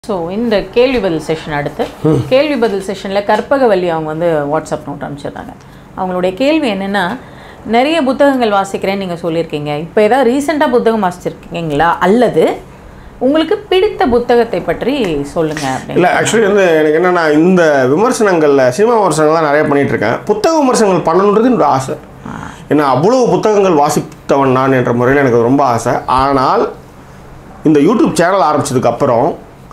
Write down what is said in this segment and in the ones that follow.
so இந்த கேள்வி பதில் செஷன் அடுத்து கேள்வி பதில் செஷனில் கற்பகவல்லி அவங்க வந்து வாட்ஸ்அப் நோட் அனுப்பிச்சிருந்தாங்க அவங்களுடைய கேள்வி என்னென்னா நிறைய புத்தகங்கள் வாசிக்கிறேன்னு நீங்கள் சொல்லியிருக்கீங்க இப்போ ஏதாவது ரீசெண்டாக புத்தகம் வாசிச்சிருக்கீங்களா அல்லது உங்களுக்கு பிடித்த புத்தகத்தை பற்றி சொல்லுங்க அப்படின்னு இல்லை ஆக்சுவலி வந்து எனக்கு என்னன்னா இந்த விமர்சனங்களில் சினிமா விமர்சனங்கள்லாம் நிறைய பண்ணிட்டு இருக்கேன் புத்தக விமர்சனங்கள் பண்ணணுன்றது என்னோட ஆசை ஏன்னா அவ்வளோ புத்தகங்கள் வாசித்தவன் நான் என்ற முறையில் எனக்கு அது ரொம்ப ஆசை ஆனால் இந்த யூடியூப் சேனல் ஆரம்பிச்சதுக்கு அப்புறம்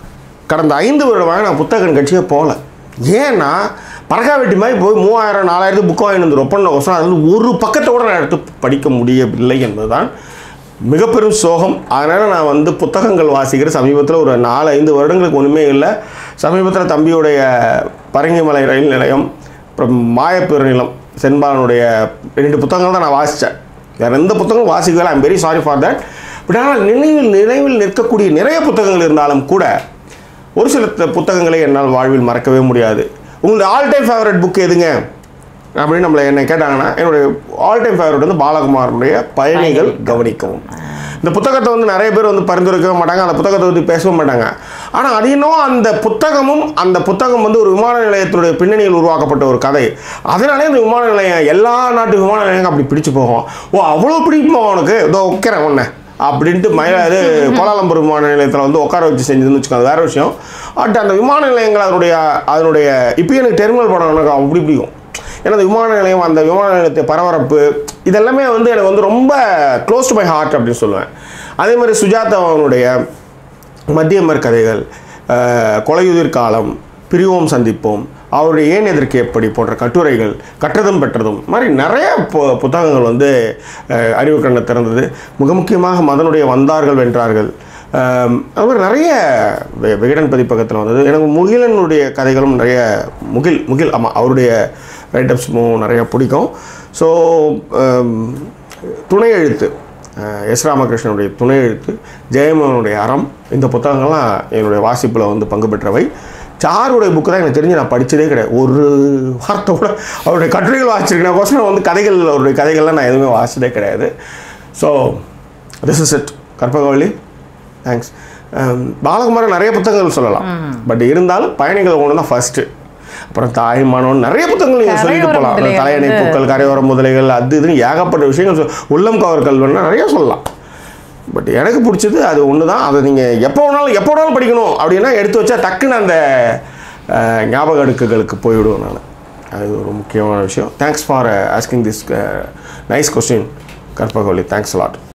கடந்த ஐந்து வருடமாக நான் புத்தக கண்காட்சியே போகல ஏன்னா பறக்கா வெட்டி மாதிரி போய் மூவாயிரம் நாலாயிரத்து புக் வாங்கி வந்து ஒப்பந்த கோசம் அது வந்து ஒரு பக்கத்தை கூட நான் எடுத்து படிக்க முடியவில்லை என்பதுதான் மிகப்பெரும் சோகம் அதனால் நான் வந்து புத்தகங்கள் வாசிக்கிற சமீபத்தில் ஒரு நாலு ஐந்து வருடங்களுக்கு ஒன்றுமே இல்லை சமீபத்தில் தம்பியுடைய பரங்கிமலை ரயில் நிலையம் அப்புறம் மாயப்பெருநிலம் செண்பாலனுடைய ரெண்டு புத்தகங்கள் தான் நான் வாசித்தேன் வேறு எந்த புத்தகமும் வாசிக்கல I'm very sorry for that but ஆனால் நினைவில் நினைவில் நிற்கக்கூடிய நிறைய புத்தகங்கள் இருந்தாலும் கூட ஒரு சில த- புத்தகங்களை என்னால் வாழ்வில் மறக்கவே முடியாது உங்களுடைய ஆல் டைம் ஃபேவரட் புக் எதுங்க அப்படின்னு நம்மளை என்னை கேட்டாங்கன்னா என்னுடைய ஆல் டைம் ஃபேவரட் வந்து பாலகுமாரனுடைய பயணிகள் கவனிக்கவும் இந்த புத்தகத்தை வந்து நிறைய பேர் வந்து பரிந்துரைக்கவே மாட்டாங்க அந்த புத்தகத்தை பற்றி பேசவும் மாட்டாங்க ஆனால் அது என்னவோ அந்த புத்தகமும் அந்த புத்தகம் வந்து ஒரு விமான நிலையத்தினுடைய பின்னணியில் உருவாக்கப்பட்ட ஒரு கதை அதனாலே இந்த விமான நிலையம் எல்லா நாட்டு விமான நிலையங்களும் அப்படி பிடிச்சு போகும் ஓ அவ்வளோ பிடிக்குமா உனக்கு இதோ உட்கிறேன் உன்னை அப்படின்ட்டு மயில இது கோலாலம்பூர் விமான நிலையத்தில் வந்து உட்கார வச்சு செஞ்சதுன்னு வச்சுக்கோங்க அது வேற விஷயம் பட் அந்த விமான நிலையங்கள் அதனுடைய அதனுடைய இப்போ எனக்கு டெர்மினல் படம் எனக்கு அப்படி பிடிக்கும் ஏன்னா அந்த விமான நிலையம் அந்த விமான நிலையத்தை பரபரப்பு இதெல்லாமே வந்து எனக்கு வந்து ரொம்ப க்ளோஸ் டு மை ஹார்ட் அப்படின்னு சொல்லுவேன் அதே மாதிரி சுஜாதா அவனுடைய மத்தியமர் கதைகள் அஹ், கொலையுதிர் காலம் பிரிவோம் சந்திப்போம் அவருடைய ஏன் எதற்கு எப்படி போன்ற கட்டுரைகள் கற்றதும் பெற்றதும் இந்த மாதிரி நிறைய பு- புத்தகங்கள் வந்து அஹ், அறிவு கண்ணை திறந்தது மிக முக்கியமாக மதனுடைய வந்தார்கள் வென்றார்கள் அஹ், அது மாதிரி நிறைய வி- விகடன் பதிப்பகத்தில் வந்தது எனக்கு முகிலனுடைய கதைகளும் நிறைய முகில் முகில் ஆமாம் அவருடைய ரைட்டப்ஸும் நிறைய பிடிக்கும் ஸோ துணை எழுத்து அஹ், எஸ் ராமகிருஷ்ணனுடைய துணை எழுத்து ஜெயமோகனுடைய அறம் இந்த புத்தகங்கள்லாம் என்னுடைய வாசிப்பில் வந்து பங்கு பெற்றவை சாருடைய புக்கு தான் எனக்கு தெரிஞ்சு நான் படித்ததே கிடையாது ஒரு வார்த்தை கூட அவருடைய கட்டுரைகள் வாசிச்சிருக்கேன் கோசம் வந்து கதைகள் அவருடைய கதைகள்லாம் நான் எதுவுமே வாசிச்சதே கிடையாது so this is it Karpagavalli thanks Balakumaran நிறைய புத்தகங்கள் சொல்லலாம் பட் இருந்தாலும் பயணிகள் ஒன்று தான் ஃபஸ்ட்டு அப்புறம் தாய்மானவன் நிறைய புத்தகங்கள் நீங்கள் சொல்லிட்டு கரையோர போகலாம் முதலைகள் தலையணை வந்து- பூக்கள் கரையோர முதலைகள் அது இதுன்னு ஏகப்பட்ட விஷயங்கள் சொல் உள்ளம் கவர் கல்வெல்லாம் நிறைய சொல்லலாம் பட் எனக்கு பிடிச்சது அது ஒன்று தான் அதை நீங்கள் எப்போ வேணாலும் எப்போ வேணாலும் படிக்கணும் அப்படின்னா எடுத்து வச்சா டக்குன்னு அந்த அஹ், ஞாபக அடுக்குகளுக்கு போய்விடுவேன் நான் அது ஒரு முக்கியமான விஷயம் thanks for asking this nice question Karpagavalli thanks lot